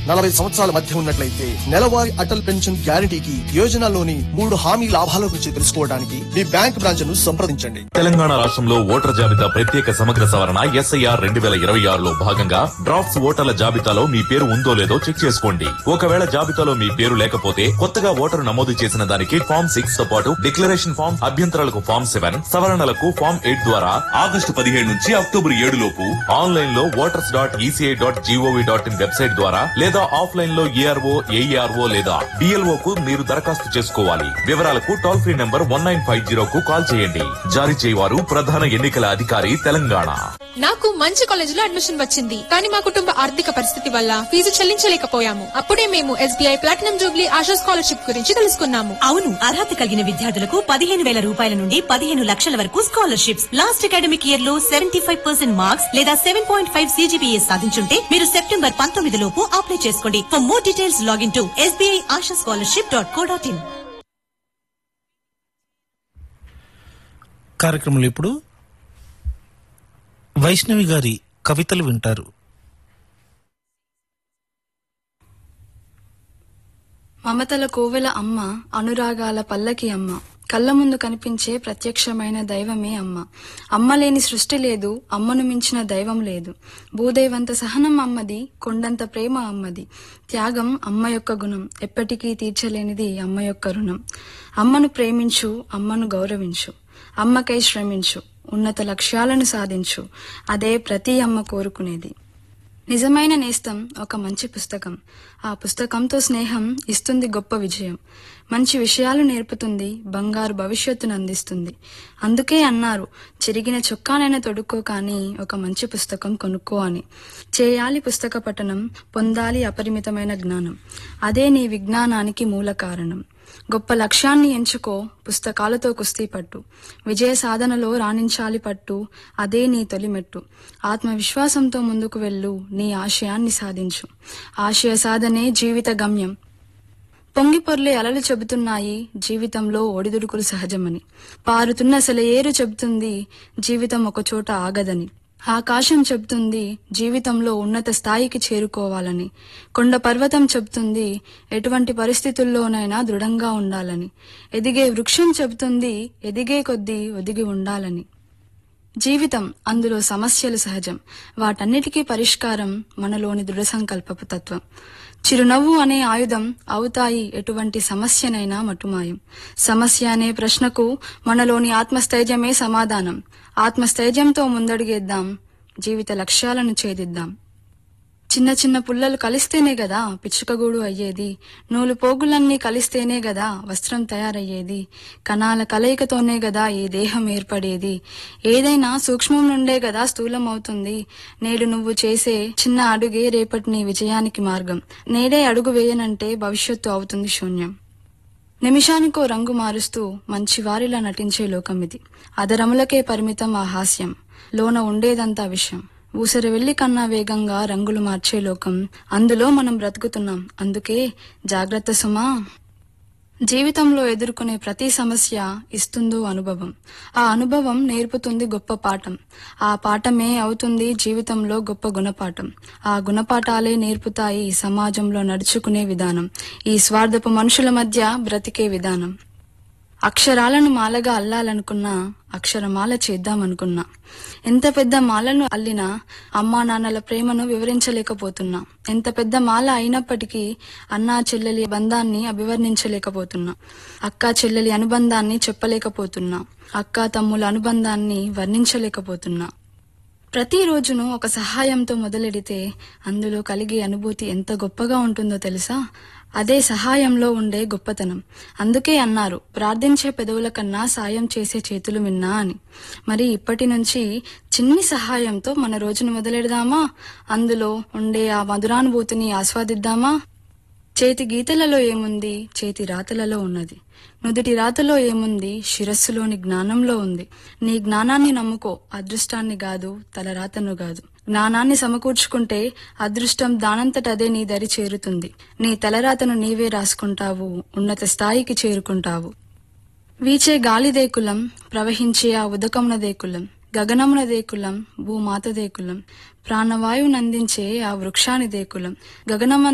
నలభై సంవత్సరాల మధ్య ఉన్నట్లయితే నెలవారీ అటల్ పెన్షన్ గ్యారంటీకి యోజనలోని మూడు హామీ లాభాల గురించి తెలుసుకోవడానికి మీ బ్యాంక్ బ్రాంచ్ ను సంప్రదించండి తెలంగాణ రాష్ట్రంలో ఓటర్ జాబితా ప్రత్యేక సమగ్ర సవరణ ఎస్ఐఆర్ రెండు వేల ఇరవై ఆరులో భాగంగా డ్రాఫ్ట్స్ ఓటర్ల జాబితాలో మీ పేరు ఉందో లేదో చెక్ చేసుకోండి ఒకవేళ జాబితాలో మీ పేరు లేకపోతే కొత్తగా ఓటరు నమోదు చేసిన దానికి ఫామ్ సిక్స్ తో పాటు డిక్లరేషన్ ఫామ్ అభ్యంతరాలకు ఫామ్ సెవెన్ సవరణలకు ఫామ్ ఎయిట్ ద్వారా ఆగస్టు పదిహేడు నుంచి అక్టోబర్ ఏడు లోపు ఆన్లైన్ లో voters dot ECI dot gov dot in website ద్వారా లేదా ఆఫ్లైన్ లో ఏఆర్ఓ ఏఈఆర్ఓ లేదా డిఎల్ఓ కు మీరు దరఖాస్తు చేసుకోవాలి వివరాలకు toll free number one nine five zero కు కాల్ చేయండి జారీ చేయవారు ప్రధాన ఎన్నికల అధికారి తెలంగాణ నాకు మంచి కాలేజీలో అడ్మిషన్ వచ్చింది కానీ మా కుటుంబ ఆర్థిక పరిస్థితి వల్ల ఫీజు చెల్లించలేకపోయాము అప్పుడే మేము SBI platinum jubilee Asha scholarship గురించి తెలుసుకున్నాము అవును అర్హత కలిగిన విద్యార్థులకు పదిహేను వేల రూపాయల నుండి పదిహేను లక్షల వరకు స్కాలర్షిప్స్ లాస్ట్ అకాడమిక్ ఇయర్ లో సెవెంటీ ఫైవ్ పర్సెంట్ మార్క్స్ లేదా సెవెన్ పాయింట్ ఫైవ్ సీజీపీఏ సాధించుంటే మీరు సెప్టెంబర్ పంతొమ్మిది లోపు అప్లై చేసుకోండి for more details login to SBI Asha scholarship dot co dot in కార్యక్రమంలో ఇప్పుడు వైష్ణవి గారి కవితలు వింటారు మమతల కోవెల అమ్మ అనురాగాల పల్లకి అమ్మ కళ్ళ ముందు కనిపించే ప్రత్యక్షమైన దైవమే అమ్మ అమ్మ లేని సృష్టి లేదు అమ్మను మించిన దైవం లేదు భూదేవంత సహనం అమ్మది కొండంత ప్రేమ అమ్మది త్యాగం అమ్మ యొక్క గుణం ఎప్పటికీ తీర్చలేనిది అమ్మ యొక్క రుణం అమ్మను ప్రేమించు అమ్మను గౌరవించు అమ్మకై శ్రమించు ఉన్నత లక్ష్యాలను సాధించు అదే ప్రతి అమ్మ కోరుకునేది నిజమైన నేస్తం ఒక మంచి పుస్తకం ఆ పుస్తకంతో స్నేహం ఇస్తుంది గొప్ప విజయం మంచి విషయాలు నేర్పుతుంది బంగారు భవిష్యత్తును అందిస్తుంది అందుకే అన్నారు చిరిగిన చొక్కానైనా తొడుక్కో కానీ ఒక మంచి పుస్తకం కొనుక్కో అని చేయాలి పుస్తక పఠనం పొందాలి అపరిమితమైన జ్ఞానం అదే నీ విజ్ఞానానికి మూల కారణం గొప్ప లక్ష్యాన్ని ఎంచుకో పుస్తకాలతో కుస్తీ పట్టు విజయ సాధనలో రాణించాలి పట్టు అదే నీ తొలిమెట్టు ఆత్మవిశ్వాసంతో ముందుకు వెళ్ళు నీ ఆశయాన్ని సాధించు ఆశయ సాధనే జీవిత గమ్యం పొంగి పొర్లే అలలు చెబుతున్నాయి జీవితంలో ఒడిదుడుకులు సహజమని పారుతున్న సెలయేరు చెబుతుంది జీవితం ఒక చోట ఆగదని ఆకాశం చెబుతుంది జీవితంలో ఉన్నత స్థాయికి చేరుకోవాలని కొండ పర్వతం చెబుతుంది ఎటువంటి పరిస్థితుల్లోనైనా దృఢంగా ఉండాలని ఎదిగే వృక్షం చెబుతుంది ఎదిగే కొద్దీ ఒదిగి ఉండాలని జీవితం అందులో సమస్యలు సహజం వాటన్నిటికీ పరిష్కారం మనలోని దృఢ సంకల్పపు తత్వం చిరునవ్వు అనే ఆయుధం అవుతాయి ఎటువంటి సమస్యనైనా మటుమాయం సమస్య అనే ప్రశ్నకు మనలోని ఆత్మస్థైర్యమే సమాధానం ఆత్మస్థైర్యంతో ముందడుగేద్దాం జీవిత లక్ష్యాలను ఛేదిద్దాం చిన్న చిన్న పుల్లలు కలిస్తేనే గదా పిచ్చుకగూడు అయ్యేది నూలు పోగులన్నీ కలిస్తేనే గదా వస్త్రం తయారయ్యేది కణాల కలయికతోనే గదా ఈ దేహం ఏర్పడేది ఏదైనా సూక్ష్మం నుండే గదా స్థూలం అవుతుంది నేడు నువ్వు చేసే చిన్న అడుగే రేపటి నీ విజయానికి మార్గం నేడే అడుగు వేయనంటే భవిష్యత్తు అవుతుంది శూన్యం నిమిషానికో రంగు మారుస్తూ మంచివారిలా నటించే లోకం ఇది అదరములకే పరిమితం ఆ హాస్యం లోన ఉండేదంతా విషయం ఊసరి వెళ్లి కన్నా వేగంగా రంగులు మార్చే లోకం అందులో మనం బ్రతుకుతున్నాం అందుకే జాగ్రత్త సుమా జీవితంలో ఎదుర్కొనే ప్రతి సమస్య ఇస్తుందో అనుభవం ఆ అనుభవం నేర్పుతుంది గొప్ప పాఠం ఆ పాఠమే అవుతుంది జీవితంలో గొప్ప గుణపాఠం ఆ గుణపాఠాలే నేర్పుతాయి ఈ సమాజంలో నడుచుకునే విధానం ఈ స్వార్థపు మనుషుల మధ్య బ్రతికే విధానం అక్షరాలను మాలగా అల్లాలనుకున్నా అక్షరమాల చేద్దామనుకున్నా ఎంత పెద్ద మాలను అల్లినా అమ్మా నాన్నల ప్రేమను వివరించలేకపోతున్నా ఎంత పెద్ద మాల అయినప్పటికీ అన్నా చెల్లెలి బంధాన్ని అభివర్ణించలేకపోతున్నా అక్కా చెల్లెలి అనుబంధాన్ని చెప్పలేకపోతున్నా అక్కా తమ్ముల అనుబంధాన్ని వర్ణించలేకపోతున్నా ప్రతి రోజును ఒక సహాయంతో మొదలెడితే అందులో కలిగే అనుభూతి ఎంత గొప్పగా ఉంటుందో తెలుసా అదే సహాయంలో ఉండే గొప్పతనం అందుకే అన్నారు ప్రార్థించే పెదవుల కన్నా సాయం చేసే చేతులు విన్నా అని మరి ఇప్పటి నుంచి చిన్ని సహాయంతో మన రోజును మొదలెడదామా అందులో ఉండే ఆ మధురానుభూతిని ఆస్వాదిద్దామా చేతి గీతలలో ఏముంది చేతి రాతలలో ఉన్నది నుదుటి రాతలో ఏముంది శిరస్సులోని జ్ఞానంలో ఉంది నీ జ్ఞానాన్ని నమ్ముకో అదృష్టాన్ని కాదు తలరాతను కాదు జ్ఞానాన్ని సమకూర్చుకుంటే అదృష్టం దానంతటదే నీ దరి చేరుతుంది నీ తలరాతను నీవే రాసుకుంటావు ఉన్నత స్థాయికి చేరుకుంటావు వీచే గాలిదే కులం ప్రవహించే ఆ ఉదకమునదే కులం గగనమునదే కులం భూమాతదే కులం ప్రాణవాయువునందించే ఆ వృక్షానిదే కులం గగనమ